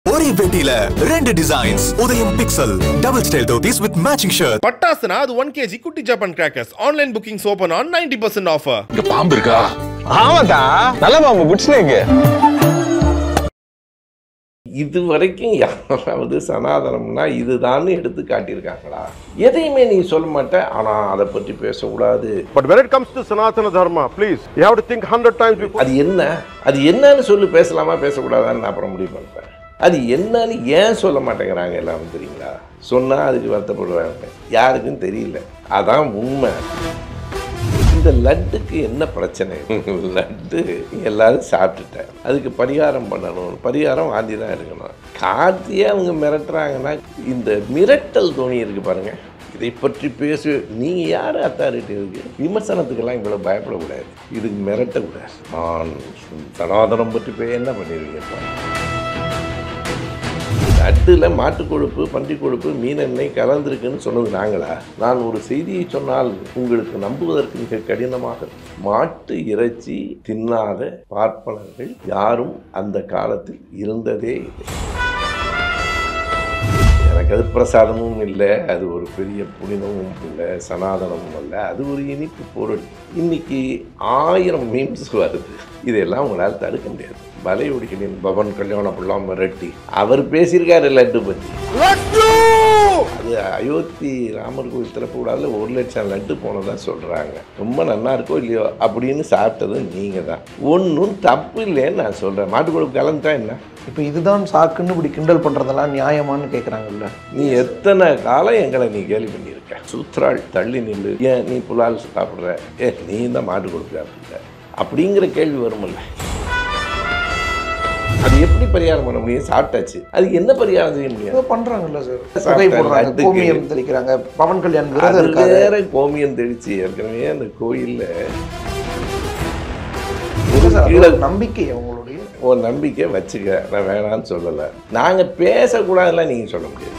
ஒரே பெட்டியில ரெண்டு designs Udhayam pixel double style dhotis with matching shirt பட்டாசுனா அது ஒன் கேஜி குட்டி Japan crackers online bookings open on ninety percent offer இங்க பாம்பு இருக்கா ஆமாக்கா நல்ல பாம்பு குட் ஸ்னேக் இது வரைக்கும் யாராவது சனாதனம்னா இதுதான்னு எடுத்து காட்டியிருக்காங்களா எதையுமே நீ சொல்ல மாட்ட ஆனா அதை பற்றி பேசக்கூடாது but when it comes to sanatana dharma please you have to think 100 times before அது என்ன அது என்னன்னு சொல்லி பேசலாமா பேசக்கூடாதான்னு நான் அப்புறம் முடிவு பண்ணுறேன் அது என்னன்னு ஏன் சொல்ல மாட்டேங்கிறாங்க எல்லாரும் தெரியுங்களா சொன்னா அதுக்கு வருத்தப்படுவாங்க யாருக்கும் தெரியல அதான் உண்மை இந்த லட்டுக்கு என்ன பிரச்சனை லட்டு எல்லாரும் சாப்பிட்டுட்டேன் அதுக்கு பரிகாரம் பண்ணணும் பரிகாரம் வாந்தி தான் எடுக்கணும் கார்த்தியே அவங்க மிரட்டுறாங்கன்னா இந்த மிரட்டல் தோணி இருக்கு பாருங்க இதை பற்றி பேசு நீங்க யார் அத்தாரிட்டி இருக்கு விமர்சனத்துக்கெல்லாம் இவ்வளவு பயப்படக்கூடாது இதுக்கு மிரட்டக்கூடாது நான் சனாதனம் பற்றி போய் என்ன பண்ணிருக்கேன் லட்டுல மாட்டு கொழுப்பு பன்றி கொழுப்பு மீன் எண்ணெய் கலந்திருக்குன்னு சொன்னது நாங்களா நான் ஒரு செய்தியை சொன்னால் உங்களுக்கு நம்புவதற்கு மிக கடினமாக இருக்கும். மாட்டு இறைச்சி தின்னாத பார்ப்பனர்கள் யாரும் அந்த காலத்தில் இருந்ததே இல்லை எனக்கு அது பிரசாதமும் இல்லை அது ஒரு பெரிய புனிதமும் இல்லை சனாதனமும் இல்லை அது ஒரு இனிப்பு பொருள் இன்னைக்கு ஆயிரம் மீம்ஸ் வருது இதெல்லாம் உங்களால் தடுக்க முடியாது வலையொடிகளின் பவன் கல்யாண புல்லாம் மிரட்டி அவர் பேசியிருக்காரு லட்டு பற்றி அது அயோத்தி ராமர் கோயில் திறப்பு விடாத ஒரு லட்சம் லட்டு போனதா சொல்கிறாங்க ரொம்ப நல்லா இருக்கோ இல்லையோ அப்படின்னு சாப்பிட்டது நீங்கள் தான் ஒன்றும் தப்பு இல்லைன்னு நான் சொல்கிறேன் மாட்டுக்குழு கலந்துட்டா என்ன இப்போ இதுதான் சாக்குன்னு இப்படி கிண்டல் பண்ணுறதெல்லாம் நியாயமான்னு கேட்குறாங்கல்ல நீ எத்தனை காலம் எங்களை நீ கேலி பண்ணியிருக்க சூத்ராள் தள்ளி நில்லு ஏன் நீ புலால் சாப்பிட்ற ஏ நீ தான் மாட்டு கொடுக்க சாப்பிட்ற அப்படிங்கிற கேள்வி வருமில்ல அது எப்படி பரிகாரம் பண்ண முடியும் சாப்பிட்டாச்சு அதுக்கு என்ன பரிகாரம் செய்ய முடியும் ஏதோ பண்ணுறாங்கல்ல சார் சாப்பிட்ட புகை போடுறாங்க லட்டுக்கு. கோமியம் தெளிக்கிறாங்க பவன் கல்யாண் விரதம் அது இருக்காரு வேற கோமியம் தெளிச்சு ஏற்கனவே அந்த கோயில்ல இல்ல சார், அது கீழே ஒரு நம்பிக்கை அவங்களுடைய ஒரு நம்பிக்கை வச்சுக்க நான் வேணான்னு சொல்லலை நாங்கள் பேசக்கூடாதுலாம் நீங்கள் சொல்ல முடியாது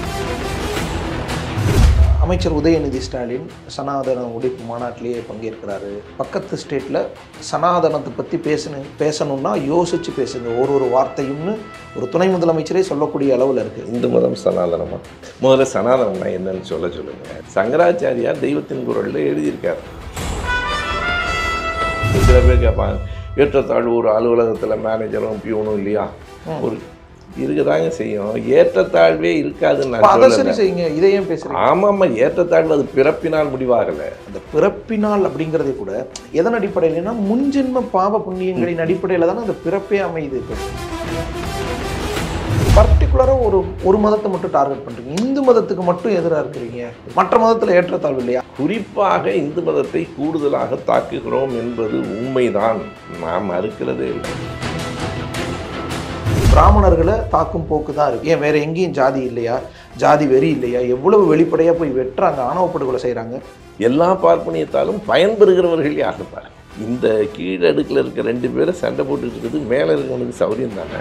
அமைச்சர் உதயநிதி ஸ்டாலின் சனாதன ஒழிப்பு மாநாட்டிலேயே பங்கேற்கிறாரு பக்கத்து ஸ்டேட்டில் சனாதனத்தை பற்றி பேசணும் பேசணும்னா யோசிச்சு பேசுங்க ஒரு ஒரு வார்த்தையும்னு ஒரு துணை முதலமைச்சரே சொல்லக்கூடிய அளவில் இருக்குது இந்து மதம் சனாதனமா முதல்ல சனாதனம்னா என்னன்னு சொல்ல சொல்லுங்க சங்கராச்சாரியார் தெய்வத்தின் குரல்ல எழுதியிருக்காரு சில பேர் கேட்பாங்க ஏற்றத்தாழ்வு ஒரு அலுவலகத்தில் மேனேஜரும் பியூனும் இல்லையா ஒரு இருக்கதாங்க செய்யும் ஏற்றத்தாழ்வே இருக்காதுன்னு அப்ப நான் அதை சரி சொல்லலை செய்யுங்க இதை ஏன் பேசுறீங்க ஆமாம்மா ஏற்றத்தாழ்வு அது பிறப்பினால் முடிவாகலை அந்த பிறப்பினால் அப்படிங்கிறதே கூட எதன் அடிப்படையிலனா முன்ஜென்ம பாவ புண்ணியங்களின் அடிப்படையில் தானே அந்த பிறப்பே அமையுது பர்டிகுலராக ஒரு ஒரு மதத்தை மட்டும் டார்கெட் பண்ணுறீங்க இந்து மதத்துக்கு மட்டும் எதிராக இருக்கிறீங்க மற்ற மதத்தில் ஏற்றத்தாழ்வு இல்லையா குறிப்பாக இந்து மதத்தை கூடுதலாக தாக்குகிறோம் என்பது உண்மைதான் நாம் மறுக்கிறதே இல்லை பிராமணர்களை தாக்கும் போக்கு தான் இருக்கு ஏன் வேற எங்கேயும் ஜாதி இல்லையா ஜாதி வெறி இல்லையா எவ்வளவு வெளிப்படையாக போய் வெட்டுறாங்க ஆணவ படுகொலை செய்கிறாங்க எல்லா பார்ப்பனியத்தாலும் பயன்பெறுகிறவர்கள் யாரு பாரு இந்த கீழடுக்கில் இருக்க ரெண்டு பேரும் சண்டை போட்டுட்டு இருக்குது மேலே இருக்கிறவனுக்கு சௌரியம் தானே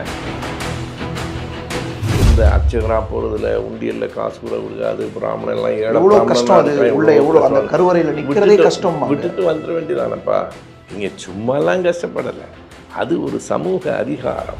இந்த அர்ச்சகரா போகிறதுல உண்டியல்ல காசு கூட கொடுக்காது பிராமணன் எல்லாம் ஏழை எவ்வளோ பிராமணனா கஷ்டம் அது இருப்பான், உள்ள எவ்வளோ அந்த கஷ்டம். கருவறையில் நிற்கிறதே விட்டுட்டு- கஷ்டம் விட்டுட்டு வந்துட வேண்டியதானப்பா நீங்க சும்மாலாம் கஷ்டப்படலை அது ஒரு சமூக அதிகாரம்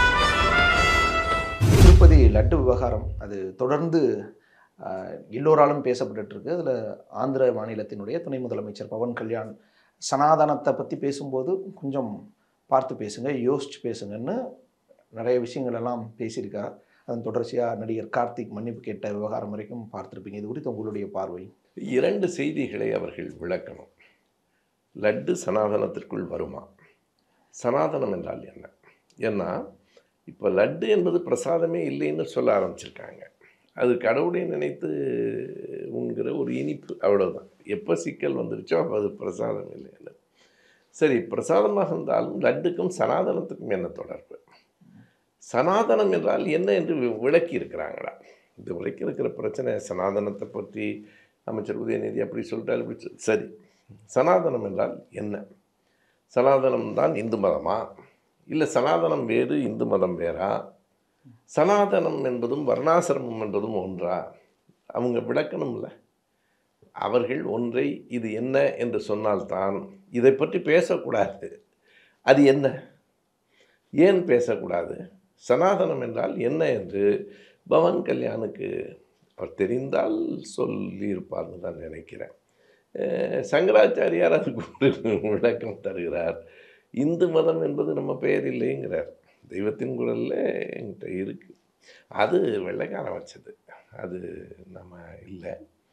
திருப்பதி லட்டு விவகாரம் அது தொடர்ந்து ஆஹ், எல்லோராலும் பேசப்பட்டுட்டு இருக்கு அதில் ஆந்திர மாநிலத்தினுடைய துணை முதலமைச்சர் பவன் கல்யாண் சனாதனத்தை பற்றி பேசும்போது கொஞ்சம் பார்த்து பேசுங்க யோசிச்சு பேசுங்கன்னு நிறைய விஷயங்கள் எல்லாம் பேசியிருக்கார் அதன் தொடர்ச்சியாக நடிகர் கார்த்திக் மன்னிப்பு கேட்ட விவகாரம் வரைக்கும் பார்த்துருப்பீங்க இது குறித்து உங்களுடைய பார்வை இரண்டு செய்திகளை அவர்கள் விளக்கணும் லட்டு சனாதனத்திற்குள் வருமா சனாதனம் என்றால் என்ன ஏன்னா இப்போ லட்டு என்பது பிரசாதமே இல்லைன்னு சொல்ல ஆரம்பிச்சிருக்காங்க அது கடவுளை நினைத்து உண்கிற ஒரு இனிப்பு அவ்வளவுதான் எப்போ சிக்கல் வந்துருச்சோ அப்போ அது பிரசாதம் இல்லை சரி பிரசாதமாக இருந்தாலும் லட்டுக்கும் சனாதனத்துக்கும் என்ன தொடர்பு சனாதனம் என்றால் என்ன என்று வி- விளக்கி இருக்கிறாங்களா இது விளக்கி இருக்கிற பிரச்சனை சனாதனத்தை பற்றி அமைச்சர் உதயநிதி அப்படி சொல்லிட்டாரு இப்படி சொல் சரி சனாதனம் என்றால் என்ன சனாதனம் தான் இந்து மதமா இல்லை சனாதனம் வேறு இந்து மதம் வேறா சனாதனம் என்பதும் வர்ணாசிரமம் என்பதும் ஒன்றா அவங்க விளக்கணும்ல அவர்கள் ஒன்றை இது என்ன என்று சொன்னால்தான் இதை பற்றி பேசக்கூடாது அது என்ன ஏன் பேசக்கூடாது சனாதனம் என்றால் என்ன என்று பவன் கல்யாணுக்கு அவர் தெரிந்தால் சொல்லியிருப்பார்னு தான் நினைக்கிறேன் அஹ் சங்கராச்சாரியார் அதுக்கு ஒரு விளக்கம் தருகிறார் இந்து மதம் என்பது நம்ம பெயர் இல்லைங்கிறார் தெய்வத்தின் குரலில் என்கிட்ட இருக்கு அது வெள்ளைக்காரன் வச்சது அது நம்ம இல்லை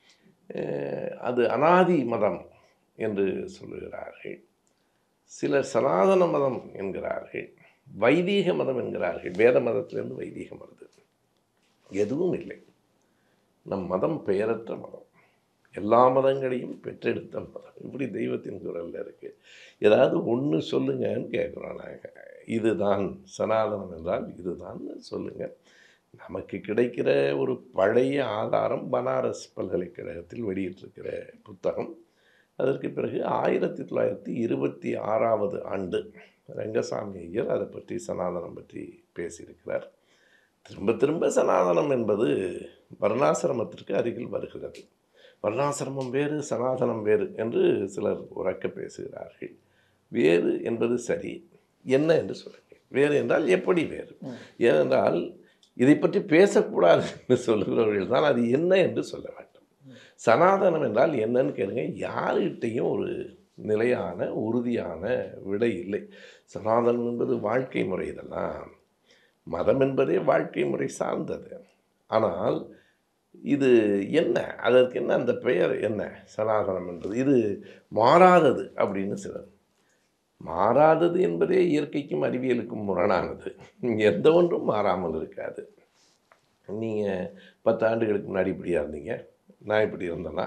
அஹ் அது அனாதி மதம் என்று சொல்லுகிறார்கள் சிலர் சனாதன மதம் என்கிறார்கள் வைதீக மதம் என்கிறார்கள் வேத மதத்திலிருந்து வைதீகம் வருது எதுவும் இல்லை நம் மதம் பெயரற்ற மதம் எல்லா மதங்களையும் பெற்றெடுத்த மதம் இப்படி தெய்வத்தின் குரலில் இருக்கு ஏதாவது ஒன்று சொல்லுங்கன்னு கேட்குறோம் நாங்கள் இதுதான் சனாதனம் என்றால் இதுதான் சொல்லுங்க நமக்கு கிடைக்கிற ஒரு பழைய ஆதாரம் பனாரஸ் பல்கலைக்கழகத்தில் வெளியிட்டிருக்கிற புத்தகம் அதற்கு பிறகு ஆயிரத்தி தொள்ளாயிரத்தி இருபத்தி ஆறாவது ஆண்டு ரங்கசாமி ஐயர் அதை பற்றி சனாதனம் பற்றி பேசியிருக்கிறார் திரும்ப திரும்ப சனாதனம் என்பது வர்ணாசிரமத்திற்கு அருகில் வருகிறது வர்ணாசிரமம் வேறு சனாதனம் வேறு என்று சிலர் உறக்க பேசுகிறார்கள் வேறு என்பது சரி என்ன என்று சொல்லுங்கள் வேறு என்றால் எப்படி வேறு ஏனென்றால் இதை பற்றி பேசக்கூடாது என்று சொல்லுகிறவர்கள் தான் அது என்ன என்று சொல்ல வேண்டும் சனாதனம் என்றால் என்னன்னு கேளுங்க யார்கிட்டையும் ஒரு நிலையான உறுதியான விடை இல்லை சனாதனம் என்பது வாழ்க்கை முறை இதெல்லாம் மதம் என்பதே வாழ்க்கை முறை சார்ந்தது ஆனால் இது என்ன அதற்கு என்ன அந்த பெயர் என்ன சனாதனம் என்பது இது மாறாதது அப்படின்னு சிலர் மாறாதது என்பதே இயற்கைக்கும் அறிவியலுக்கும் முரணானது எந்த ஒன்றும் மாறாமல் இருக்காது நீங்கள் பத்து ஆண்டுகளுக்கு முன்னாடி இப்படியா இருந்தீங்க நான் இப்படி இருந்தேன்னா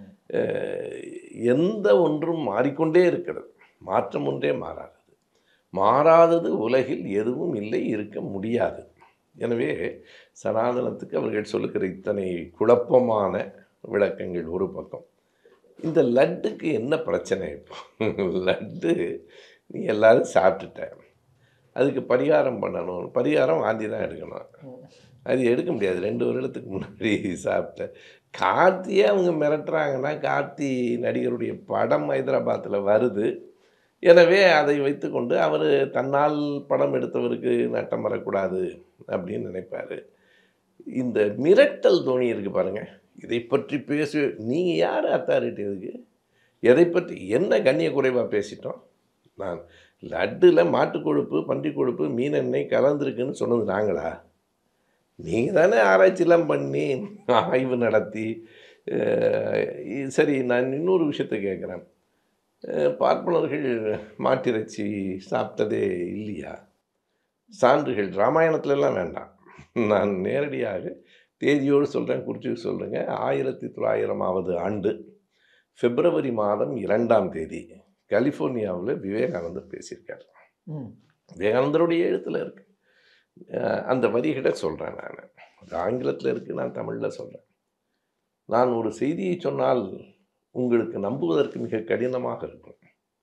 அஹ், எந்த ஒன்றும் மாறிக்கொண்டே இருக்கிறது மாற்றம் ஒன்றே மாறாதது மாறாதது உலகில் எதுவும் இல்லை இருக்க முடியாது எனவே சனாதனத்துக்கு அவர்கள் சொல்லுகிற இத்தனை குழப்பமான விளக்கங்கள் ஒரு பக்கம் இந்த லட்டுக்கு என்ன பிரச்சனை இப்போ லட்டு நீ எல்லாரும் சாப்பிட்டுட்ட அதுக்கு பரிகாரம் பண்ணணும் பரிகாரம் வாந்தி தான் எடுக்கணும் அது எடுக்க முடியாது ரெண்டு வருடத்துக்கு முன்னாடி சாப்பிட்டேன் கார்த்தியே அவங்க மிரட்டுறாங்கன்னா கார்த்தி நடிகருடைய படம் ஹைதராபாத்தில் வருது எனவே அதை வைத்துக்கொண்டு அவர் தன்னால் படம் எடுத்தவருக்கு நட்டம் வரக்கூடாது அப்படின்னு நினைப்பார் இந்த மிரட்டல் தோணி இருக்கு பாருங்க இதை பற்றி பேச நீங்கள் யார் அத்தாரிட்டி இதுக்கு எதை பற்றி என்ன கண்ணிய குறைவாக பேசிட்டோம் நான் லட்டில் மாட்டுக் கொழுப்பு பன்றி கொழுப்பு மீன் எண்ணெய் கலந்துருக்குன்னு சொன்னது நாங்களா நீங்கள் தானே ஆராய்ச்சிலாம் பண்ணி ஆய்வு நடத்தி அஹ், இ- சரி நான் இன்னொரு விஷயத்தை கேட்குறேன் பார்ப்பனர்கள் மாட்டிறைச்சி சாப்பிட்டதே இல்லையா சான்றுகள் ராமாயணத்துலலாம் வேண்டாம் நான் நேரடியாக தேதியோடு சொல்கிறேன் குறித்து சொல்கிறேங்க ஆயிரத்தி தொள்ளாயிரமாவது ஆண்டு பிப்ரவரி மாதம் இரண்டாம் தேதி கலிஃபோர்னியாவில் விவேகானந்தர் பேசியிருக்கார் ம் விவேகானந்தருடைய எழுத்தில் இருக்கு அஹ் அந்த வரிகளை சொல்கிறேன் நான் அது ஆங்கிலத்தில் இருக்குது நான் தமிழில் சொல்கிறேன் நான் ஒரு செய்தியை சொன்னால் உங்களுக்கு நம்புவதற்கு மிக கடினமாக இருக்கும்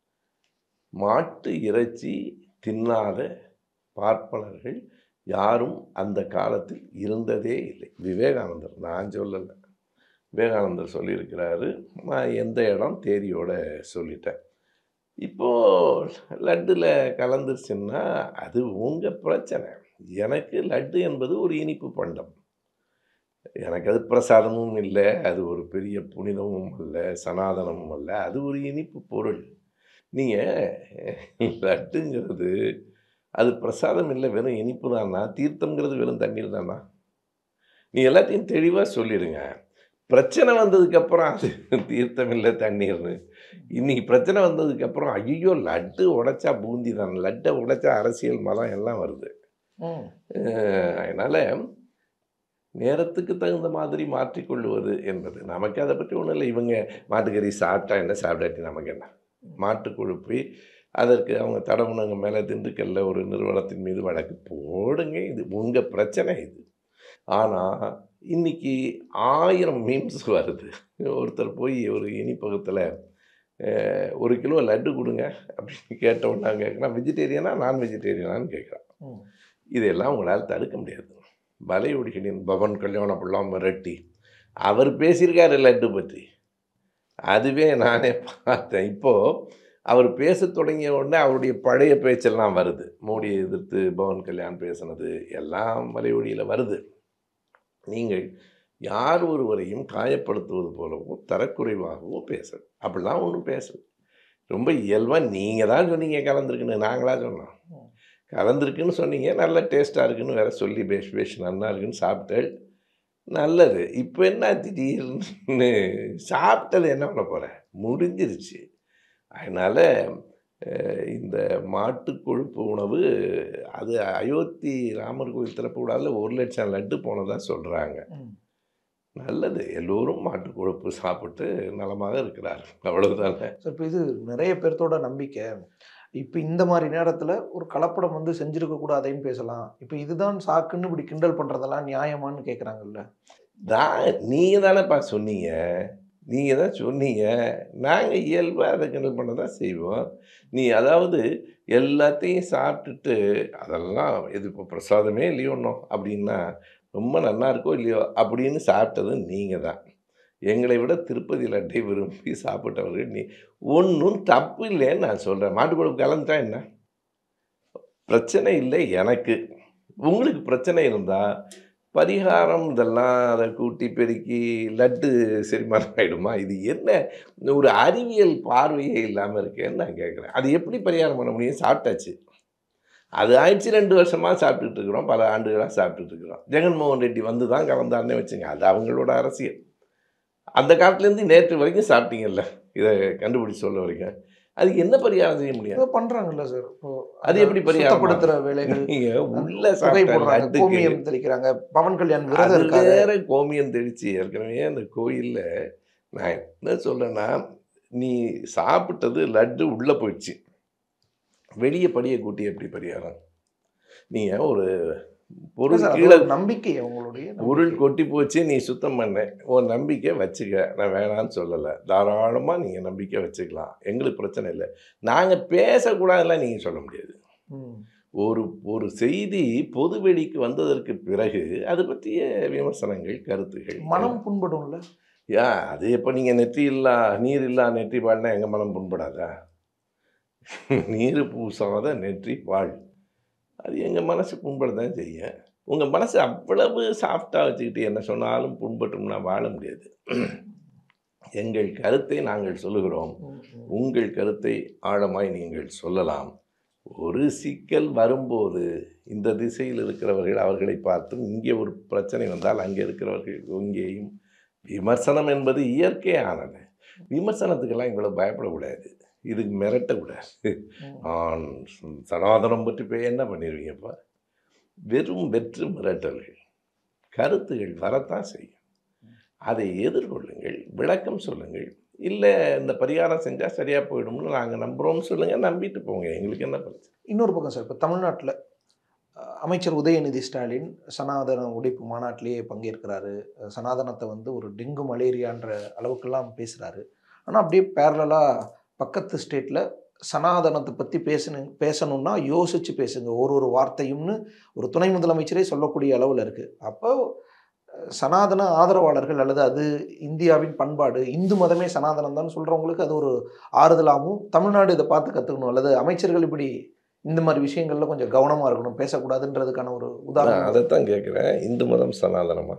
மாட்டு இறைச்சி தின்னாத பார்ப்பனர்கள் யாரும் அந்த காலத்தில் இருந்ததே இல்லை விவேகானந்தர் நான் சொல்லலை விவேகானந்தர் சொல்லியிருக்கிறாரு நான் எந்த இடம் தேதியோட சொல்லிட்டேன் இப்போது லட்டில் கலந்துருச்சுன்னா அது உங்கள் பிரச்சனை எனக்கு லட்டு என்பது ஒரு இனிப்பு பண்டம் எனக்கு அது பிரசாதமும் இல்லை அது ஒரு பெரிய புனிதமும் இல்லை சனாதனமும் அல்ல அது ஒரு இனிப்பு பொருள் நீங்கள் லட்டுங்கிறது அது பிரசாதம் இல்லை வெறும் இனிப்பு தானா தீர்த்தம்ங்கிறது வெறும் தண்ணீர் தானா நீ எல்லாத்தையும் தெளிவாக சொல்லிடுங்க பிரச்சனை வந்ததுக்கப்புறம் அது தீர்த்தம் இல்லை தண்ணீர்னு இன்னைக்கு பிரச்சனை வந்ததுக்கப்புறம் ஐயோ லட்டு உடைச்சா பூந்தி தான் லட்டை உடைச்சா அரசியல் மதம் எல்லாம் வருது ம் அதனால் நேரத்துக்கு தகுந்த மாதிரி மாற்றிக்கொள்வது என்பது நமக்கு அதை பற்றி ஒன்றும் இல்லை இவங்க மாட்டுக்கறி சாப்பிட்டா என்ன சாப்பிடாட்டி நமக்கு என்ன மாட்டு கொழுப்பி அதற்கு அவங்க தடவுனவங்க மேலே திண்டுக்கல்ல ஒரு நிறுவனத்தின் மீது வழக்கு போடுங்க இது உங்கள் பிரச்சனை இது ஆனால் இன்னைக்கு ஆயிரம் மீம்ஸ் வருது ஒருத்தர் போய் ஒரு இனிப்பகத்தில் அஹ், ஒரு கிலோ லட்டு கொடுங்க அப்படின்னு கேட்டவுடனே கேட்குறான் வெஜிடேரியனா நான் வெஜிடேரியனான்னு கேட்குறான் ம் இதெல்லாம் உங்களால் தடுக்க முடியாது வலையொடிகளின் பவன் கல்யாண பிள்ளாம் மிரட்டி அவர் பேசியிருக்காரு லட்டு பற்றி அதுவே நானே பார்த்தேன் இப்போது அவர் பேசத் தொடங்கிய உடனே அவருடைய பழைய பேச்செல்லாம் வருது மோடியை எதிர்த்து பவன் கல்யாண் பேசினது எல்லாம் வலைவழியில் வருது நீங்கள் யார் ஒருவரையும் காயப்படுத்துவது போலவோ தரக்குறைவாகவோ பேச அப்படிலாம் ஒன்றும் பேசல ரொம்ப இயல்பாக நீங்கள் தான் சொன்னீங்க கலந்துருக்குன்னு நாங்களா சொன்னோம் கலந்துருக்குன்னு சொன்னீங்க நல்ல டேஸ்ட்டாக இருக்குன்னு வேற சொல்லி பேஷ் பேஷ் நல்லா இருக்குன்னு சாப்பிட்டேள் நல்லது இப்போ என்ன திடீர்னு சாப்பிட்டது என்ன பண்ண போகிற முடிஞ்சிருச்சு அதனால் இந்த மாட்டு கொழுப்பு உணவு அது அயோத்தி ராமர் கோயில் திறப்பு விழாவில் ஒரு லட்சம் லட்டு போனதாக சொல்கிறாங்க ம். நல்லது எல்லோரும் மாட்டு கொழுப்பு சாப்பிட்டு நலமாக இருக்கிறார் அவ்வளவுதானே ஸோ இப்போ இது நிறைய பேர்த்தோட நம்பிக்கை இப்போ இந்த மாதிரி நேரத்தில் ஒரு கலப்படம் வந்து செஞ்சிருக்க கூடாதேன்னு பேசலாம் இப்போ இதுதான் சாக்குன்னு இப்படி கிண்டல் பண்ணுறதெல்லாம் நியாயமான்னு கேட்குறாங்கல்ல தான் நீங்கள் தானேப்பா சொன்னீங்க நீங்கள் தான் சொன்னீங்க நாங்கள் இயல்பாக அதை கிண்டல் பண்ண தான் செய்வோம் நீ அதாவது எல்லாத்தையும் சாப்பிட்டுட்டு அதெல்லாம் இது இப்போ பிரசாதமே இல்லையோன்னோ அப்படின்னா ரொம்ப நல்லா இருக்கோ இல்லையோ அப்படின்னு சாப்பிட்டது நீங்கள் தான் எங்களை விட திருப்பதி லட்டை விரும்பி சாப்பிட்டவர்கள் நீ ஒன்றும் தப்பு இல்லைன்னு நான் சொல்கிறேன் மாட்டுக்குழம்பு கலந்துட்டா என்ன பிரச்சனை இல்லை எனக்கு உங்களுக்கு பிரச்சனை இருந்தால் பரிகாரம் இதெல்லாம் அதை கூட்டி பெருக்கி லட்டு செரிமானம் ஆகிடுமா இது என்ன ஒரு அறிவியல் பார்வையே இல்லாமல் இருக்கேன்னு நான் கேட்குறேன் அது எப்படி பரிகாரம் பண்ண முடியும் சாப்பிட்டாச்சு அது ஆயிடுச்சு ரெண்டு வருஷமாக சாப்பிட்டுட்டு இருக்கிறோம் பல ஆண்டுகளாக சாப்பிட்டுட்டு இருக்கிறோம் ஜெகன்மோகன் ரெட்டி வந்து தான் கலந்தாருன்னே வச்சுங்க அது அவங்களோட அரசியல் அந்த காலத்துலேருந்து நேற்று வரைக்கும் சாப்பிட்டீங்கல்ல இதை கண்டுபிடிச்சு சொல்ல வரைக்கும் அதுக்கு என்ன பரிகாரம் செய்ய முடியும் ஏதோ பண்றாங்கல்ல சார் இப்போ அது எப்படி பரிகாரமா? சுத்தப்படுத்துற வேலைகள் நீங்க உள்ள புகை சாப்பிட்ட போடுறாங்க லட்டுக்கு கோமியம் தெளிக்கிறாங்க பவன் கல்யாண் விரதம் அது இருக்காரு வேற கோமியம் தெளிச்சு ஏற்கனவே அந்த கோயிலில் நான் என்ன சொல்றேன்னா நீ சாப்பிட்டது லட்டு உள்ளே போயிடுச்சு வெளியே படியை கூட்டி எப்படி பரிகாரம் நீங்கள் ஒரு பொருள் சார், அது கீழே ஒரு நம்பிக்கை அவங்களுடைய உருள் நம்பிக்கை. கொட்டி போச்சு நீ சுத்தம் பண்ண உன் நம்பிக்கை வச்சுக்க நான் வேணான்னு சொல்லலை தாராளமாக நீங்கள் நம்பிக்கை வச்சுக்கலாம் எங்களுக்கு பிரச்சனை இல்லை நாங்கள் பேசக்கூடாதுலாம் நீங்கள் சொல்ல முடியாது ம். ஒரு ஒரு செய்தி பொதுவெளிக்கு வந்ததற்கு பிறகு அது பற்றிய விமர்சனங்கள் கருத்துகள் மனம் புண்படும்ல யா அது எப்போ நீங்கள் நெற்றி இல்லா நீர் இல்லா நெற்றி பால்னா எங்கள் மனம் புண்படாதா நீர் பூசாத நெற்றி பால் அது எங்கள் மனசு புண்பட தான் செய்யும் உங்கள் மனசு அவ்வளவு சாஃப்டாக வச்சுக்கிட்டு என்ன சொன்னாலும் புண்பட்டும்னா வாழ முடியாது எங்கள் கருத்தை நாங்கள் சொல்லுகிறோம் ம், ம். உங்கள் கருத்தை ஆழமாய் நீங்கள் சொல்லலாம் ஒரு சிக்கல் வரும்போது இந்த திசையில் இருக்கிறவர்கள் அவர்களை பார்த்தும் இங்கே ஒரு பிரச்சனை வந்தால் அங்கே இருக்கிறவர்கள் இங்கேயும் விமர்சனம் என்பது இயற்கையானது விமர்சனத்துக்கெல்லாம் இவ்வளோ பயப்படக்கூடாது இதுக்கு மிரட்டக்கூடாது நான் சனாதனம் பற்றி போய் என்ன பண்ணிடுவீங்கப்பா வெறும் வெற்று மிரட்டல்கள் கருத்துகள் வரத்தான் செய்யும் அதை எதிர்கொள்ளுங்கள் விளக்கம் சொல்லுங்கள் இல்லை இந்த பரிகாரம் செஞ்சால் சரியாக போயிடும்னு நாங்கள் நம்புகிறோம்னு சொல்லுங்கள் நம்பிட்டு போங்க எங்களுக்கு என்ன பிரச்சனை இன்னொரு பக்கம் சார் இப்போ தமிழ்நாட்டில் அமைச்சர் உதயநிதி ஸ்டாலின் சனாதன ஒழிப்பு மாநாட்டிலேயே பங்கேற்கிறாரு அஹ் சனாதனத்தை வந்து ஒரு டெங்கு மலேரியான்ற அளவுக்கெல்லாம் பேசுகிறாரு ஆனால் அப்படியே பேரலாக பக்கத்து ஸ்டேட்டில் சனாதனத்தை பற்றி பேசணும் பேசணும்னா யோசித்து பேசுங்க ஒரு ஒரு வார்த்தையும்னு ஒரு துணை முதலமைச்சரே சொல்லக்கூடிய அளவில் இருக்குது அப்போ அஹ், சனாதன ஆதரவாளர்கள் அல்லது அது இந்தியாவின் பண்பாடு இந்து மதமே சனாதனம் தான் சொல்கிறவங்களுக்கு அது ஒரு ஆறுதலாகவும் தமிழ்நாடு இதை பார்த்து கற்றுக்கணும் அல்லது அமைச்சர்கள் இப்படி இந்த மாதிரி விஷயங்கள்ல கொஞ்சம் கவனமாக இருக்கணும் பேசக்கூடாதுன்றதுக்கான ஒரு நான் உதாரணம் அதைத்தான் கேட்குறேன் இந்து மதம் சனாதனமா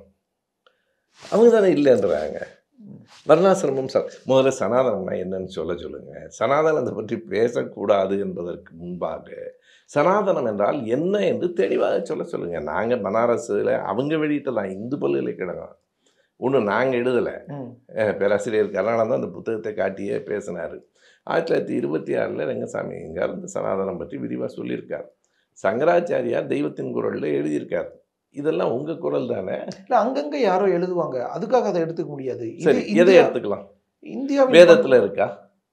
அவங்க தானே இல்லைன்றாங்க வர்ணாசிரமம் ச முதல்ல சனாதனம்னா என்னன்னு சொல்ல சொல்லுங்க சனாதனத்தை பற்றி பேசக்கூடாது என்பதற்கு முன்பாக சனாதனம் என்றால் என்ன என்று தெளிவாக சொல்ல சொல்லுங்க நாங்கள் பனாரஸில் அவங்க வெளியிட்டலாம் இந்து பல்கலைக்கழகம் ஒன்று நாங்கள் எழுதலை ம், அஹ் பேராசிரியர் கருணானந்தம் அந்த புத்தகத்தை காட்டியே பேசினார் ஆயிரத்தி தொள்ளாயிரத்தி இருபத்தி ஆறில் ரங்கசாமி எங்கார் இந்த சனாதனம் பற்றி விரிவாக சொல்லியிருக்கார் சங்கராச்சாரியார் தெய்வத்தின் குரலில் எழுதியிருக்கார் இதெல்லாம் உங்கள் குரல் தானே இல்ல அங்கங்க யாரோ எழுதுவாங்க அதுக்காக அதை எடுத்துக்க முடியாது இது சரி எதை இந்தியா- எடுத்துக்கலாம் இந்தியாவின் வேதத்தில் இருக்கா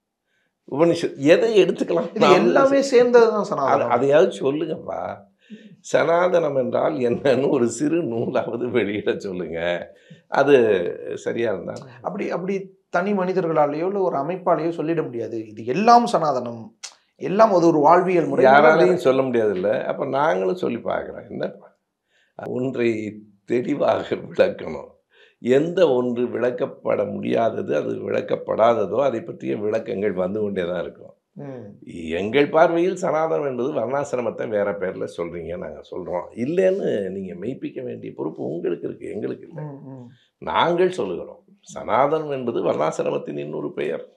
உபனிஷத் எதை எடுத்துக்கலாம் இது எல்லாமே சேர்ந்ததுதான் அது- சனாதனம் அதையாவது சொல்லுங்கப்பா சனாதனம் என்றால் என்னன்னு ஒரு சிறு நூலாவது வெளியிட சொல்லுங்க அது சரியா இருந்தா அப்படி அப்படி தனி மனிதர்களாலேயோ இல்லை ஒரு அமைப்பாலேயோ சொல்லிட முடியாது இது எல்லாம் சனாதனம் எல்லாம் அது ஒரு வாழ்வியல் முறை யாராலையும் சொல்ல முடியாதுல்ல அப்போ நாங்களும் சொல்லி பார்க்குறோம் என்ன ஒன்றை தெளிவாக விளக்கணும் எந்த ஒன்று விளக்கப்பட முடியாதது அது விளக்கப்படாததோ அதை பற்றிய விளக்கங்கள் வந்து கொண்டே தான் இருக்கும் ம். எங்கள் பார்வையில் சனாதனம் என்பது வர்ணாசிரமத்தை வேற பேர்ல சொல்றீங்க நாங்க சொல்றோம் இல்லைன்னு நீங்க மெய்ப்பிக்க வேண்டிய பொறுப்பு உங்களுக்கு இருக்கு எங்களுக்கு இல்லை ம், ம். நாங்கள் சொல்லுகிறோம் சனாதனம் என்பது வர்ணாசிரமத்தின் இன்னொரு பெயர்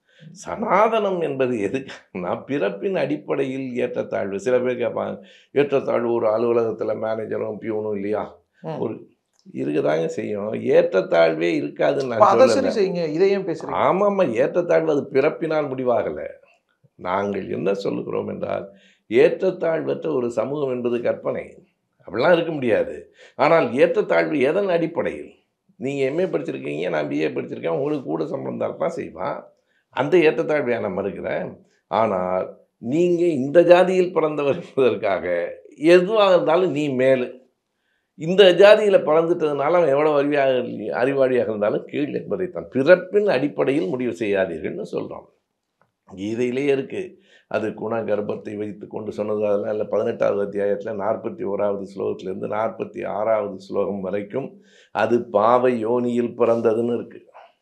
சனாதனம் என்பது எதுக்குன்னா பிறப்பின் அடிப்படையில் ஏற்றத்தாழ்வு சில பேர் கேட்பாங்க ஏற்றத்தாழ்வு ஒரு அலுவலகத்தில் மேனேஜரும் பியூனும் இல்லையா ம். ஒரு இருக்குதாங்க செய்யும் ஏற்றத்தாழ்வே இருக்காதுன்னு அப்ப நான் அதை சரி சொல்லல செய்யுங்க இதை ஏன் பேசுறீங்க ஆமாம்மா ஏற்றத்தாழ்வு அது பிறப்பினால் முடிவாகலை நாங்கள் என்ன சொல்லுகிறோம் என்றால் ஏற்றத்தாழ்வற்ற ஒரு சமூகம் என்பது கற்பனை அப்படிலாம் இருக்க முடியாது ஆனால் ஏற்றத்தாழ்வு எதன் அடிப்படையில் நீங்கள் எம்ஏ படிச்சிருக்கீங்க நான் பிஏ படிச்சிருக்கேன் உங்களுக்கு கூட சம்பளம் தான் செய்வான் அந்த ஏற்றத்தாழ்வையை நான் மறுக்கிறேன் ஆனால் நீங்கள் இந்த ஜாதியில் பிறந்தவர் என்பதற்காக எதுவாக இருந்தாலும் நீ மேலு இந்த ஜாதியில் பிறந்துட்டதுனால அவன் எவ்வளோ அறிவியாக அறிவாளியாக இருந்தாலும் கீழ் என்பதைத்தான் பிறப்பின் அடிப்படையில் முடிவு செய்யாதீர்கள்னு சொல்கிறோம் கீதையிலே இருக்குது அது குண கர்ப்பத்தை வைத்து கொண்டு சொன்னது அதெல்லாம் இல்லை பதினெட்டாவது அத்தியாயத்தில் நாற்பத்தி ஓராவது ஸ்லோகத்திலேருந்து நாற்பத்தி ஆறாவது ஸ்லோகம் வரைக்கும் அது பாவை யோனியில் பிறந்ததுன்னு இருக்குது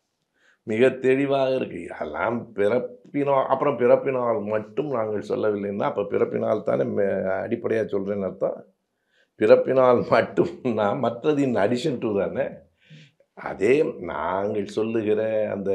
மிக தெளிவாக இருக்குது எல்லாம் பிறப்பினால் அப்புறம் பிறப்பினால் மட்டும் நாங்கள் சொல்லவில்லைன்னா அப்போ பிறப்பினால் தானே அடிப்படையாக சொல்கிறேன்னு அர்த்தம் பிறப்பினால் மட்டும்னா மற்றதின் அடிஷன் டு தானே அதே நாங்கள் சொல்லுகிற அந்த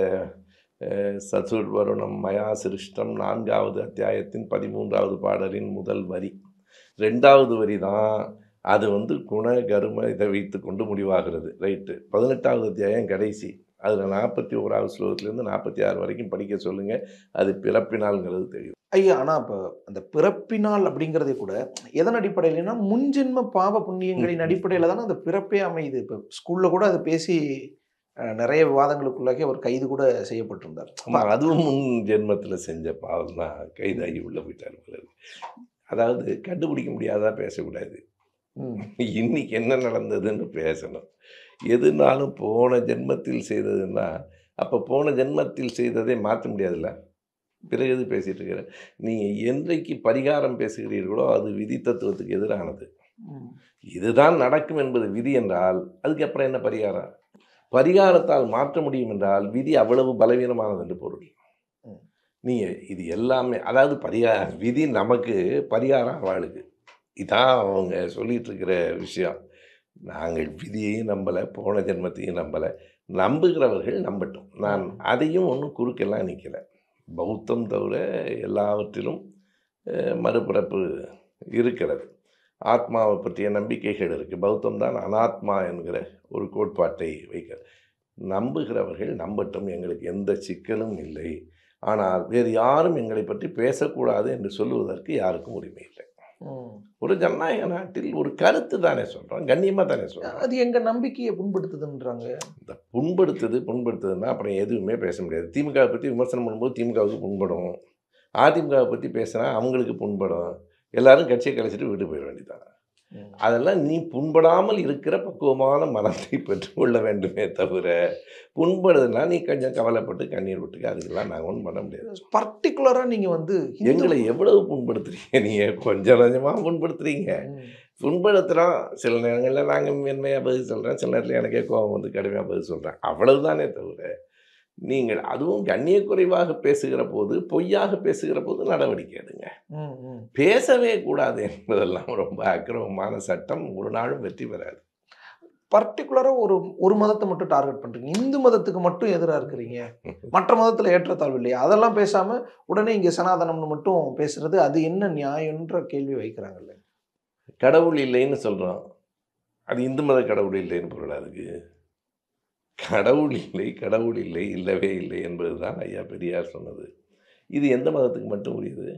அஹ், சதுர் வருணம் மயா சிருஷ்டம் நான்காவது அத்தியாயத்தின் பதிமூன்றாவது பாடலின் முதல் வரி ரெண்டாவது வரி தான் அது வந்து குண கரும இதை வைத்து கொண்டு முடிவாகிறது ரைட்டு பதினெட்டாவது அத்தியாயம் கடைசி அதில் நாற்பத்தி ஓராவது ஸ்லோகத்துலேருந்து நாற்பத்தி ஆறு வரைக்கும் படிக்க சொல்லுங்கள் அது பிறப்பினால்ங்கிறது தெரியும் ஐயா ஆனா இப்போ அந்த பிறப்பினால் அப்படிங்கிறதே கூட எதன் அடிப்படையிலனா முன்ஜென்ம பாவ புண்ணியங்களின் அடிப்படையில் தானே அந்த பிறப்பே அமையுது இப்போ ஸ்கூல்ல கூட அதை பேசி அஹ், நிறைய விவாதங்களுக்குள்ளாகி அவர் கைது கூட செய்யப்பட்டிருந்தார் ஆமா, அதுவும் முன் ஜென்மத்தில் செஞ்ச பாவம் தான் கைதாகி உள்ளே போயிட்டார் போல இருக்கு. அதாவது கண்டுபிடிக்க முடியாதா பேசக்கூடாது ம். இன்னைக்கு என்ன நடந்ததுன்னு பேசணும் எதுனாலும் போன ஜென்மத்தில் செய்ததுன்னா அப்போ போன ஜென்மத்தில் செய்ததை மாற்ற முடியாதுல்ல பிறகு எது பேசிட்டு இருக்கிற நீங்கள் என்றைக்கு பரிகாரம் பேசுகிறீர்களோ அது விதி தத்துவத்துக்கு எதிரானது ம். இதுதான் நடக்கும் என்பது விதி என்றால் அதுக்கு அப்புறம் என்ன பரிகாரம் பரிகாரத்தால் மாற்ற முடியும் என்றால் விதி அவ்வளவு பலவீனமானது என்று பொருள் ம். நீங்கள் இது எல்லாமே அதாவது பரிகார விதி நமக்கு பரிகாரம் அவளுக்கு இதான் அவங்க சொல்லிட்டு இருக்கிற விஷயம் நாங்கள் விதியையும் நம்பலை போன ஜென்மத்தையும் நம்பலை நம்புகிறவர்கள் நம்பட்டும் நான் அதையும் ஒன்றும் குறுக்கெல்லாம் நிற்கலை பௌத்தம் தவிர எல்லாவற்றிலும் அஹ், மறுபிறப்பு இருக்கிறது ஆத்மாவை பற்றிய நம்பிக்கைகள் இருக்குது பௌத்தம் தான் அனாத்மா என்கிற ஒரு கோட்பாட்டை வைக்க நம்புகிறவர்கள் நம்பட்டும் எங்களுக்கு எந்த சிக்கலும் இல்லை ஆனால் வேறு யாரும் எங்களை பற்றி பேசக்கூடாது என்று சொல்லுவதற்கு யாருக்கும் உரிமை இல்லை ம். ஒரு ஜனநாயக நாட்டில் ஒரு கருத்து தானே சொல்கிறோம் கண்ணியமாக தானே சொல்கிறோம் அது எங்க நம்பிக்கையை புண்படுத்துதுன்றாங்க இந்த புண்படுத்துது புண்படுத்துதுன்னா அப்புறம் எதுவுமே பேச முடியாது திமுகவை பற்றி விமர்சனம் பண்ணும்போது திமுகவுக்கு புண்படும் அதிமுகவை பற்றி பேசினா அவங்களுக்கு புண்படும் எல்லாரும் கட்சியை கழிச்சிட்டு வீட்டு போயிட வேண்டியதான் ம். அதெல்லாம் நீ புண்படாமல் இருக்கிற பக்குவமான மனத்தை பெற்றுக்கொள்ள வேண்டுமே தவிர புண்படுதுன்னா நீ கொஞ்சம் கவலைப்பட்டு கண்ணீர் விட்டுக்க அதுக்கெல்லாம் நாங்கள் ஒன்றும் பண்ண முடியாது பர்டிகுலரா நீங்க வந்து இந்து- எங்களை எவ்வளவு புண்படுத்துறீங்க நீங்கள் கொஞ்சம் கொஞ்சமாக புண்படுத்துறீங்க ம். புண்படுத்துகிறோம் சில நேரங்களில் நாங்கள் மென்மையாக பதில் சொல்கிறேன் சில நேரத்தில் எனக்கே கோபம் வந்து கடுமையாக பதில் சொல்கிறேன் அவ்வளவுதானே தவிர நீங்கள் அதுவும் கண்ணியக்குறைவாக பேசுகிற போது பொய்யாக பேசுகிற போது நடவடிக்கை எடுங்க ம், ம். பேசவே கூடாது என்பதெல்லாம் ரொம்ப அக்கிரமமான சட்டம் ஒரு நாளும் வெற்றி பெறாது பர்டிகுலரா ஒரு ஒரு மதத்தை மட்டும் டார்கெட் பண்றீங்க இந்து மதத்துக்கு மட்டும் எதிரா இருக்கிறீங்க மற்ற மதத்துல ஏற்றத்தாழ்வு இல்லையா அதெல்லாம் பேசாம உடனே இங்க சனாதனம்னு மட்டும் பேசுறது அது என்ன நியாயம்ன்ற கேள்வி வைக்கிறாங்கல்ல கடவுள் இல்லைன்னு சொல்கிறோம் அது இந்து மத கடவுள் இல்லைன்னு பொருள் அதுக்கு கடவுள் இல்லை கடவுள் இல்லை இல்லவே இல்லை என்பது தான் ஐயா பெரியார் சொன்னது இது எந்த மதத்துக்கு மட்டும் உரியது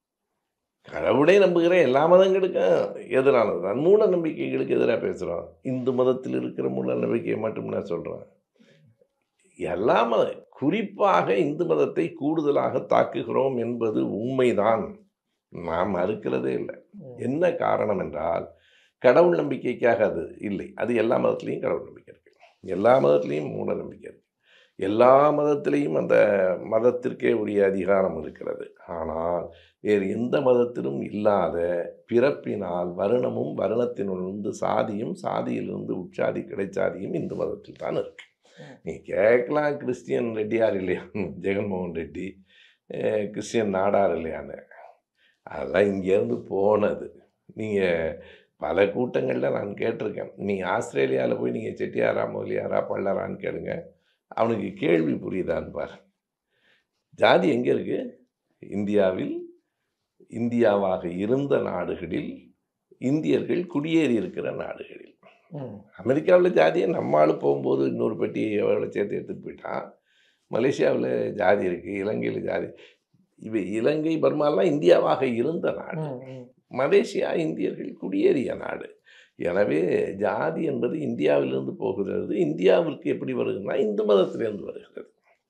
கடவுளை நம்புகிற எல்லா மதங்களுக்கும் எதிரானது தான் மூட நம்பிக்கைகளுக்கு எதிராக பேசுகிறோம் இந்து மதத்தில் இருக்கிற மூட நம்பிக்கையை மட்டும் நான் சொல்கிறேன் எல்லா மத குறிப்பாக இந்து மதத்தை கூடுதலாக தாக்குகிறோம் என்பது உண்மைதான் நாம் மறுக்கிறதே இல்லை என்ன காரணம் என்றால் கடவுள் நம்பிக்கைக்காக அது இல்லை அது எல்லா மதத்துலேயும் கடவுள் நம்பிக்கை இருக்கு எல்லா மதத்துலேயும் மூட நம்பிக்கை இருக்கு எல்லா மதத்திலையும் அந்த மதத்திற்கே உரிய அதிகாரம் இருக்கிறது ஆனால் வேறு எந்த மதத்திலும் இல்லாத பிறப்பினால் வருணமும் வருணத்தினிலிருந்து சாதியும் சாதியிலிருந்து உட்சாதி கிடைச்சாதியும் இந்து மதத்தில் தான் இருக்கு நீ கேட்கலாம் கிறிஸ்டியன் ரெட்டியார் இல்லையா ஜெகன்மோகன் ரெட்டி அஹ், கிறிஸ்டியன் நாடார் இல்லையான்னு அதெல்லாம் இங்கேருந்து போனது நீங்கள் பல கூட்டங்களில் நான் கேட்டிருக்கேன் நீங்கள் ஆஸ்திரேலியாவில் போய் நீங்கள் செட்டியாரா முதலியாரா பள்ளரான்னு கேளுங்க அவனுக்கு கேள்வி புரியுதான்னு பாரு ஜாதி எங்கே இருக்குது இந்தியாவில் இந்தியாவாக இருந்த நாடுகளில் இந்தியர்கள் குடியேறி இருக்கிற நாடுகளில் ம். அமெரிக்காவில் ஜாதியை நம்மளால் போகும்போது இன்னொரு பெட்டி எவ்வளோ சேர்த்து எடுத்துகிட்டு போயிட்டான் மலேசியாவில் ஜாதி இருக்குது இலங்கையில் ஜாதி இவை இலங்கை பர்மாலாம் இந்தியாவாக இருந்த நாடு ம், ம். மலேசியா இந்தியர்கள் குடியேறிய நாடு எனவே ஜாதி என்பது இந்தியாவிலிருந்து போகிறது இந்தியாவிற்கு எப்படி வருகிறதுனா இந்து மதத்திலிருந்து வருகிறது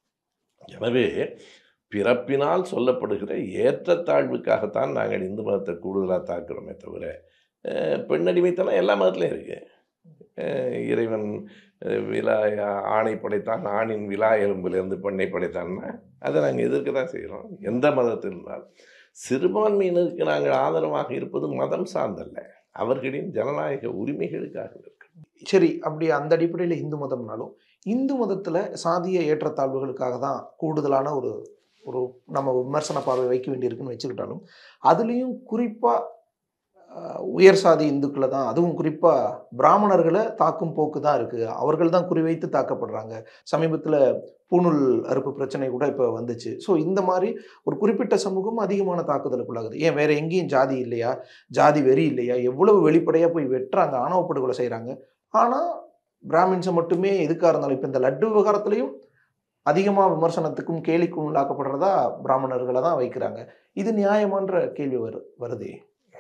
எனவே பிறப்பினால் சொல்லப்படுகிற ஏற்றத்தாழ்வுக்காகத்தான் நாங்கள் இந்து மதத்தை கூடுதலாக தாக்குறோமே தவிர அஹ், பெண்ணடிமைத்தனம் எல்லா மதத்துலையும் இருக்கு அஹ், இறைவன் அஹ், விழா ஆணை படைத்தான் ஆணின் விழா எலும்பிலிருந்து பெண்ணை படைத்தான்னா அதை நாங்கள் எதிர்க்க தான் செய்கிறோம் எந்த மதத்தில் இருந்தாலும் சிறுபான்மையினருக்கு நாங்கள் ஆதரவாக இருப்பது மதம் சார்ந்தல்ல அவர்களின் ஜனநாயக உரிமைகளுக்காக இருக்கு சரி அப்படி அந்த அடிப்படையில் இந்து மதம்னாலும் இந்து மதத்தில் சாதிய ஏற்றத்தாழ்வுகளுக்காக தான் கூடுதலான ஒரு ஒரு நம்ம விமர்சன பார்வை வைக்க வேண்டியிருக்குன்னு வச்சுக்கிட்டாலும் அதுலேயும் குறிப்பாக உயர் சாதி இந்துக்களை தான் அதுவும் குறிப்பாக பிராமணர்களை தாக்கும் போக்கு தான் இருக்குது அவர்கள் தான் குறிவைத்து தாக்கப்படுறாங்க சமீபத்தில் பூணூல் அறுப்பு பிரச்சனை கூட இப்போ வந்துச்சு ஸோ இந்த மாதிரி ஒரு குறிப்பிட்ட சமூகம் அதிகமான தாக்குதலுக்குள்ளாகுது ஏன் வேற எங்கேயும் ஜாதி இல்லையா ஜாதி வெறி இல்லையா எவ்வளவு வெளிப்படையாக போய் வெட்டுறாங்க ஆணவ படுகொலை செய்கிறாங்க ஆனால் பிராமின்ஸை மட்டுமே எதுக்காக இருந்தாலும் இப்போ இந்த லட்டு விவகாரத்துலையும் அதிகமாக விமர்சனத்துக்கும் கேலிக்கும் உள்ளாக்கப்படுறதா பிராமணர்களை தான் வைக்கிறாங்க இது நியாயமான்ற கேள்வி வரு வருதே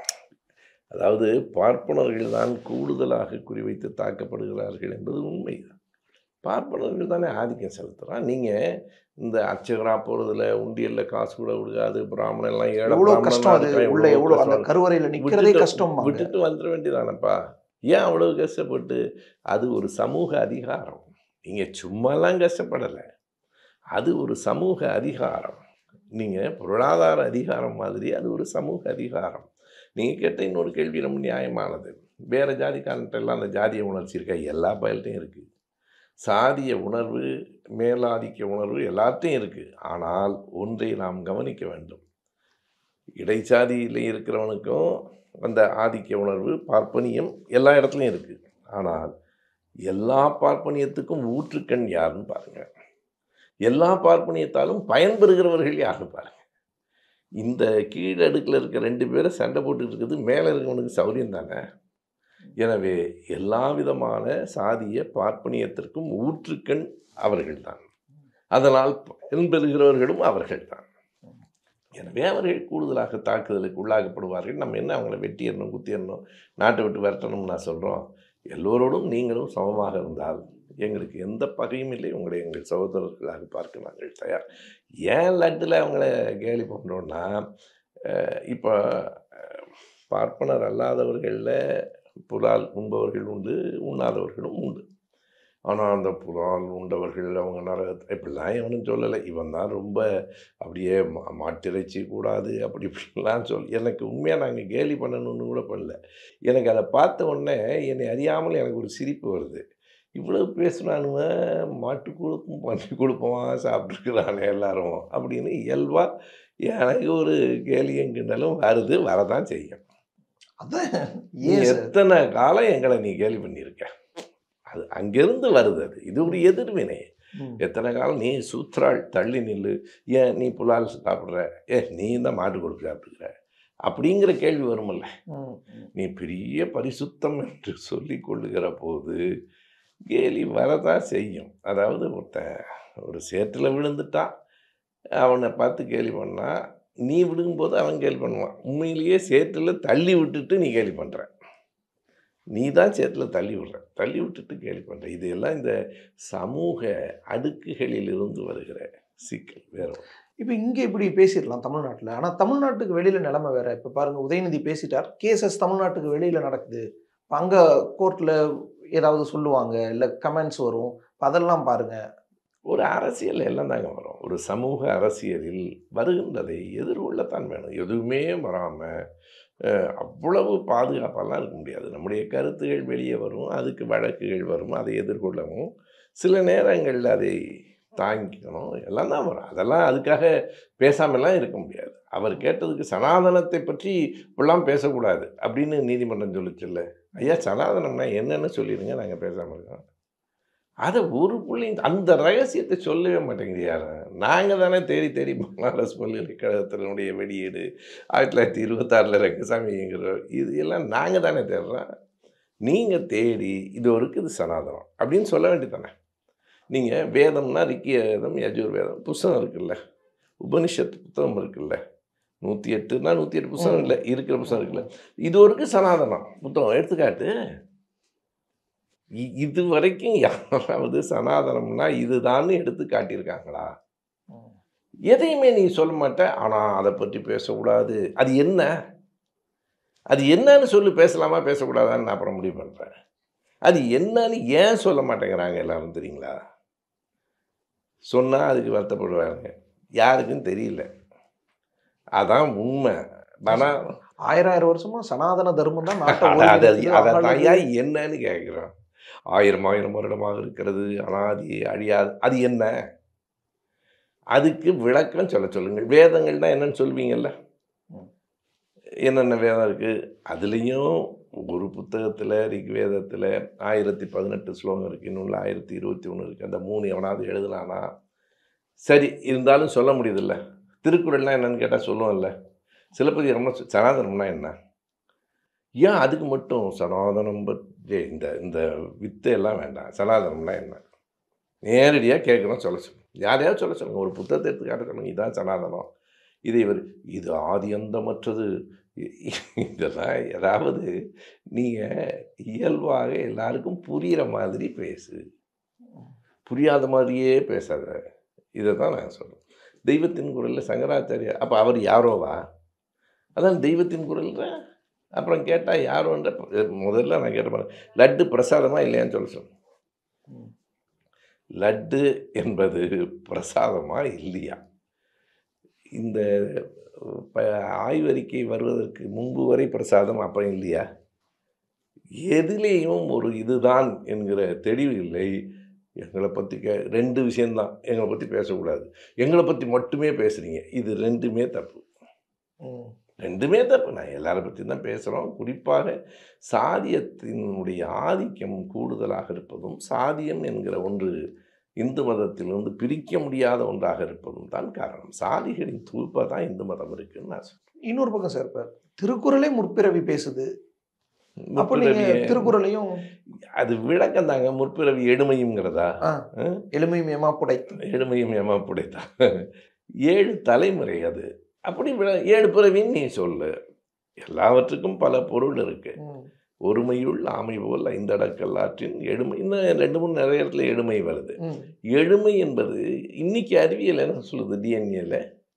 அதாவது பார்ப்பனர்கள் தான் கூடுதலாக குறிவைத்து தாக்கப்படுகிறார்கள் என்பது உண்மைதான் பார்ப்பனர்கள் தானே ஆதிக்கம் செலுத்துகிறான் நீங்கள் இந்த அர்ச்சகராக போகிறதுல உண்டியலில் காசு கூட விடுகாது பிராமணன் எல்லாம் ஏழை எவ்வளோ பிராமணனா கஷ்டம் அது இருக்கான், உள்ள எவ்வளோ எவ்வளோ அந்த கஷ்டம். கருவறையில் நிற்கிறதே விட்டுட்டு- கஷ்டம் விட்டுட்டு வந்துட வேண்டியதானப்பா ஏன் அவ்வளவு கஷ்டப்பட்டு அது ஒரு சமூக அதிகாரம் நீங்கள் சும்மாலாம் கஷ்டப்படலை அது ஒரு சமூக அதிகாரம் நீங்கள் பொருளாதார அதிகாரம் மாதிரி அது ஒரு சமூக அதிகாரம் நீங்கள் கேட்ட இன்னொரு கேள்வி ரொம்ப நியாயமானது வேறு ஜாதிக்காரன்ட்டெல்லாம் அந்த ஜாதிய உணர்ச்சி இருக்கா எல்லா பயல்ட்டையும் இருக்குது சாதிய உணர்வு மேலாதிக்க உணர்வு எல்லாத்தையும் இருக்குது ஆனால் ஒன்றை நாம் கவனிக்க வேண்டும் இடைச்சாதியில் இருக்கிறவனுக்கும் அந்த ஆதிக்க உணர்வு பார்ப்பனியம் எல்லா இடத்துலையும் இருக்குது ஆனால் எல்லா பார்ப்பனியத்துக்கும் ஊற்றுக்கண் யாருன்னு பாருங்கள் எல்லா பார்ப்பனியத்தாலும் பயன்பெறுகிறவர்கள் யாருன்னு பாருங்கள் இந்த கீழ் அடுக்கில் இருக்க ரெண்டு பேரும் சண்டை போட்டுட்டு இருக்குது மேலே இருக்கவனுக்கு சௌரியம் தானே எனவே எல்லா விதமான சாதிய பார்ப்பனியத்திற்கும் ஊற்றுக்கண் அவர்கள்தான் அதனால் பயன்பெறுகிறவர்களும் அவர்கள்தான் எனவே அவர்கள் கூடுதலாக தாக்குதலுக்கு உள்ளாக்கப்படுவார்கள் நம்ம என்ன அவங்கள வெட்டிடணும் குத்திடணும் நாட்டை விட்டு விரட்டணும்னு நான் சொல்கிறோம் எல்லோரோடும் நீங்களும் சமமாக இருந்தால் எங்களுக்கு எந்த பகையும் இல்லை உங்களை எங்கள் சகோதரர்களாக பார்க்க நாங்கள் தயார் ஏன் லட்டில் அவங்கள கேலி பண்ணுறோன்னா இப்போ பார்ப்பனர் அல்லாதவர்களில் புலால் உண்பவர்கள் உண்டு உண்ணாதவர்களும் உண்டு ஆனால் அந்த புலால் உண்டவர்கள் அவங்க நரகத்தை இப்படிலாம் எவனும் சொல்லலை இவன் தான் ரொம்ப அப்படியே மா மாட்டிறைச்சி கூடாது அப்படி இப்படிலாம் சொல் எனக்கு உண்மையாக நாங்கள் கேலி பண்ணணும்னு கூட பண்ணல எனக்கு அதை பார்த்த உடனே என்னை அறியாமல் எனக்கு ஒரு சிரிப்பு வருது இவ்வளவு பேசுனானுவன் மாட்டு கொழுப்பும் பன்றி கொழுப்பமா சாப்பிட்ருக்குறானே எல்லாரும் அப்படின்னு இயல்பாக எனக்கு ஒரு கேலியும் கிண்டலும் வருது வரதான் செய்யும் அதான் நீ ஏன் சார் எத்தனை காலம் எங்களை நீ கேலி பண்ணியிருக்க அது அங்கேருந்து வருது அது இது ஒரு எதிர்வினை ம். எத்தனை காலம் நீ சூத்ராள் தள்ளி நில்லு ஏன் நீ புலால் சாப்பிட்ற ஏ நீ தான் மாட்டு கொழுப்பு சாப்பிட்டுக்கிற அப்படிங்கிற கேள்வி வருமல்ல ம், ம். நீ பெரிய பரிசுத்தம் என்று சொல்லி கொள்ளுகிற போது கேலி வரதான் செய்யும் அதாவது ஒருத்தன் ஒரு சேற்றில் விழுந்துட்டான் அவனை பார்த்து கேலி பண்ணா நீ விழுங்கும்போது அவன் கேலி பண்ணுவான் உண்மையிலேயே சேற்றில் தள்ளி விட்டுட்டு நீ கேலி பண்ணுற நீ தான் சேற்றில் தள்ளி விடுற தள்ளி விட்டுட்டு கேலி பண்ணுற இது எல்லாம் இந்த சமூக அடுக்குகளில் இருந்து வருகிற சிக்கல் வேற ஒண்ணும். இப்போ இங்கே இப்படி பேசிடலாம் தமிழ்நாட்டில் ஆனால் தமிழ்நாட்டுக்கு வெளியில் நிலைமை வேற இப்போ பாருங்க உதயநிதி பேசிட்டார் கேசஸ் தமிழ்நாட்டுக்கு வெளியில் நடக்குது இப்போ அங்கே கோர்ட்டில் ஏதாவது சொல்லுவாங்க இல்லை கமெண்ட்ஸ் வரும் இப்ப அதெல்லாம் பாருங்க ஒரு அரசியல் எல்லாம் தாங்க வரும் ஒரு சமூக அரசியலில் வருகின்றதை எதிர்கொள்ளத்தான் வேணும் எதுவுமே வராமல் அவ்வளவு பாதுகாப்பெல்லாம் இருக்க முடியாது நம்முடைய கருத்துகள் வெளியே வரும் அதுக்கு வழக்குகள் வரும் அதை எதிர்கொள்ளவும் சில நேரங்களில் அதை தாங்கிக்கணும் எல்லாம் தான் வரும் அதெல்லாம் அதுக்காக பேசாமலாம் இருக்க முடியாது அவர் கேட்டதுக்கு சனாதனத்தை பற்றி இப்படிலாம் பேசக்கூடாது அப்படின்னு நீதிமன்றம் சொல்லிச்சுல்ல ஐயா சனாதனம்னா என்னன்னு சொல்லிடுங்க நாங்கள் பேசாமல் இருக்கோம் அதை ஒரு புள்ளி அந்த ரகசியத்தை சொல்லவே மாட்டேங்குது யாரும் நாங்கள் தானே தேடி தேடி பனாரஸ் பல்கலைக்கழகத்தினுடைய வெளியீடு ஆயிரத்தி தொள்ளாயிரத்தி இருபத்தாறில் ரங்கசாமிங்கிற இது எல்லாம் நாங்கள் தானே தேடுறோம் நீங்கள் தேடி இது இருக்குது சனாதனம் அப்படின்னு சொல்ல வேண்டியதானே நீங்கள் வேதம்னா ரிக்கிய வேதம் யஜுர் வேதம் புஸ்தகம் இருக்குல்ல உபனிஷத் புத்தகம் இருக்குல்ல நூற்றி எட்டுனா நூற்றி எட்டு புஸ்தகம் இல்லை இருக்கிற புஸ்தகம் இருக்குல்ல இது ஒரு சனாதனம் புத்தகம் எடுத்துக்காட்டு இ- இது வரைக்கும் யாராவது சனாதனம்னா இதுதான்னு எடுத்து காட்டியிருக்காங்களா எதையுமே நீ சொல்ல மாட்ட ஆனால் அதை பற்றி பேசக்கூடாது அது என்ன அது என்னன்னு சொல்லி பேசலாமா பேசக்கூடாதான்னு நான் அப்புறம் முடிவு பண்ணுறேன் அது என்னன்னு ஏன் சொல்ல மாட்டேங்கிறாங்க எல்லாரும் தெரியுங்களா சொன்னால் அதுக்கு வருத்தப்படுவாங்க யாருக்கும் தெரியல அதான் உண்மை ஆனால் ஆயிரம் ஆயிரம் வருஷமா சனாதன தர்மம் தான் நாட்டை அதை அதை ஒருங்கிணைத்து அதை தான் ஆளுது. ஏன் என்னன்னு கேட்குறோம் ஆயிரம் ஆயிரம் வருடமாக இருக்கிறது அனாதி அழியாது அது என்ன அதுக்கு விளக்கம் சொல்ல சொல்லுங்கள் வேதங்கள்னா என்னன்னு சொல்வீங்கல்ல என்னென்ன வேதம் இருக்குது அதுலேயும் ஒரு புத்தகத்தில் ரிக்வேதத்தில் ஆயிரத்தி பதினெட்டு ஸ்லோகம் இருக்குது இன்னொன்று ஆயிரத்தி இருபத்தி ஒன்று இருக்குது அந்த மூணு எவனாவது எழுதுனானா சரி இருந்தாலும் சொல்ல முடியுதுல்ல திருக்குறள்லாம் என்னன்னு கேட்டால் சொல்லுவோம்ல சிலப்பதிகாரம்னா சொ- சனாதனம்னா என்ன ஏன் அதுக்கு மட்டும் சனாதனம் பற்றி இந்த இந்த வித்தை எல்லாம் வேண்டாம் சனாதனம்னா என்ன நேரடியாக கேட்குறோம் சொல்ல சொல்லுங்க யாரையாவது சொல்ல சொல்லுங்க ஒரு புத்தகத்தை எடுத்து காட்ட சொல்லுங்க இதான் சனாதனம் இது இவர் இது ஆதி அந்தமற்றது இ- இதெல்லாம் ஏதாவது நீங்கள் இயல்பாக எல்லாருக்கும் புரிகிற மாதிரி பேசு புரியாத மாதிரியே பேசாத இதை தான் நான் சொல்கிறேன் தெய்வத்தின் குரலில் சங்கராச்சாரியா அப்போ அவர் யாரோவா அதான் தெய்வத்தின் குரல்ல அப்புறம் கேட்டால் யாரோன்ற முதல்ல நான் கேட்ட லட்டு பிரசாதமா இல்லையான்னு சொல்ல சொல்லுங்க லட்டு என்பது பிரசாதமா இல்லையா இந்த ப- ஆய்வறிக்கை வருவதற்கு முன்பு வரை பிரசாதம் அப்புறம் இல்லையா எதிலேயும் ஒரு இதுதான் என்கிற தெளிவு இல்லை எங்களை பற்றி கே ரெண்டு விஷயந்தான் எங்களை பற்றி பேசக்கூடாது எங்களை பற்றி மட்டுமே பேசுகிறீங்க இது ரெண்டுமே தப்பு ம். ரெண்டுமே தப்பு நான் எல்லாரை பற்றி தான் பேசுகிறோம் குறிப்பாக சாதியத்தினுடைய ஆதிக்கம் கூடுதலாக இருப்பதும் சாதியம் என்கிற ஒன்று இந்து மதத்திலிருந்து பிரிக்க முடியாத ஒன்றாக இருப்பதும் தான் காரணம் சாதிகளின் துல்பாக தான் இந்து மதம் இருக்குன்னு நான் சொல்றேன். இன்னொரு பக்கம் சார் இப்ப திருக்குறளே முற்பிறவி பேசுது அப்போ நீங்க முற்பிறவியை- திருக்குறளையும் அது விளக்கம் தாங்க முற்பிறவி எடுமையுங்கிறதா ஆ, எளிமையும் ஏமா புடைத்து எடுமையும் ஏமா புடைத்தா ஏழு தலைமுறை அது அப்படி விள- ஏழு பிறவின்னு நீ சொல்லு எல்லாவற்றுக்கும் பல பொருள் இருக்கு ம். ஒருமையுள் ஆமை போல் ஐந்தடக்கல் ஆற்றின் எழுமை இன்னும் ரெண்டு மூணு நிறைய இடத்துல எழுமை வருது ம். எழுமை என்பது இன்னைக்கு அறிவியல் என்ன சொல்லுது டிஎன்ஏல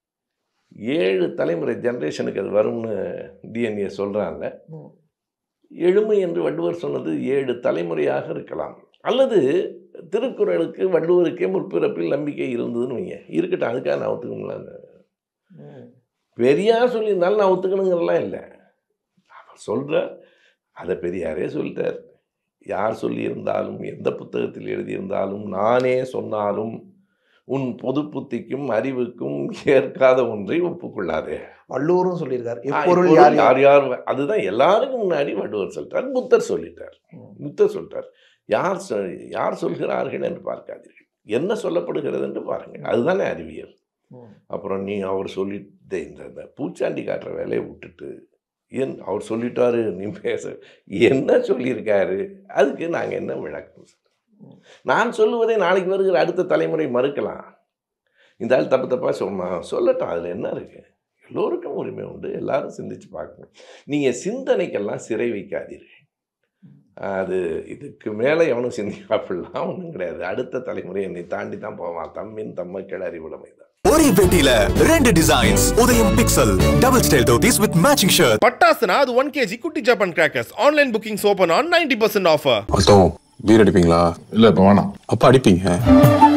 ஏழு தலைமுறை ஜென்ரேஷனுக்கு அது வரும்னு டிஎன்ஏ சொல்கிறாங்க ம். எழுமை என்று வள்ளுவர் சொன்னது ஏழு தலைமுறையாக இருக்கலாம் அல்லது திருக்குறளுக்கு வள்ளுவருக்கே முற்பிறப்பில் நம்பிக்கை இருந்ததுன்னு வைங்க இருக்கட்டும் அதுக்காக நான் ஒத்துக்கணுங்களா ம். பெரியார் சொல்லியிருந்தாலும் நான் ஒத்துக்கணுங்கிறலாம் இல்லை அவர் சொல்கிறார் அதை பெரியாரே சொல்லிட்டார் யார் சொல்லியிருந்தாலும் எந்த புத்தகத்தில் எழுதியிருந்தாலும் நானே சொன்னாலும் உன் பொது புத்திக்கும் அறிவுக்கும் ஏற்காத ஒன்றை ஒப்புக்கொள்ளாதே வள்ளுவரும் சொல்லியிருக்காரு ஆ, எப்பொருள் இப்பொருள் யார் யார் யார் யார் அதுதான் எல்லாருக்கும் முன்னாடி வள்ளுவர் சொல்லிட்டார் புத்தர் சொல்லிட்டார் ம். புத்தர் சொல்லிட்டார் யார் சொல் யார் சொல்கிறார்கள் என்று பார்க்காதீர்கள் என்ன சொல்லப்படுகிறது என்று பாருங்கள் அதுதானே அறிவியல் ம். அப்புறம் நீ அவர் சொல்லிட்டு இந்த இந்த பூச்சாண்டி காட்டுற வேலையை விட்டுட்டு ஏன் அவர் சொல்லிட்டாரு நீ பேச என்ன சொல்லியிருக்காரு அதுக்கு நாங்கள் என்ன விளக்கம் சொல்றது? நான் சொல்லுவதை நாளைக்கு வருகிற அடுத்த தலைமுறை மறுக்கலாம் இந்த ஆள் தப்பு தப்பாக சொன்னான் சொல்லட்டும் அதில் என்ன இருக்கு எல்லோருக்கும் உரிமை உண்டு எல்லாரும் சிந்திச்சு பார்க்கணும் நீங்கள் சிந்தனைக்கெல்லாம் சிறை வைக்காதீர்கள் அது இதுக்கு மேலே எவனும் சிந்திக்காப்பிடலாம் ஒன்றும் கிடையாது அடுத்த தலைமுறை என்னை தாண்டி தான் போவான் தம்மின் தம்மக்கள் அறிவுடைமை தான் ஒரே பெட்டியில ரெண்டு designs Udhayam pixel double style dhotis with matching shirt பட்டாசுனா அது ஒன் கேஜி குட்டி Japan crackers online bookings open on ninety percent offer அர்த்தம் பீர் அடிப்பீங்களா இல்லை இப்போ வேணாம் அப்ப அடிப்பீங்க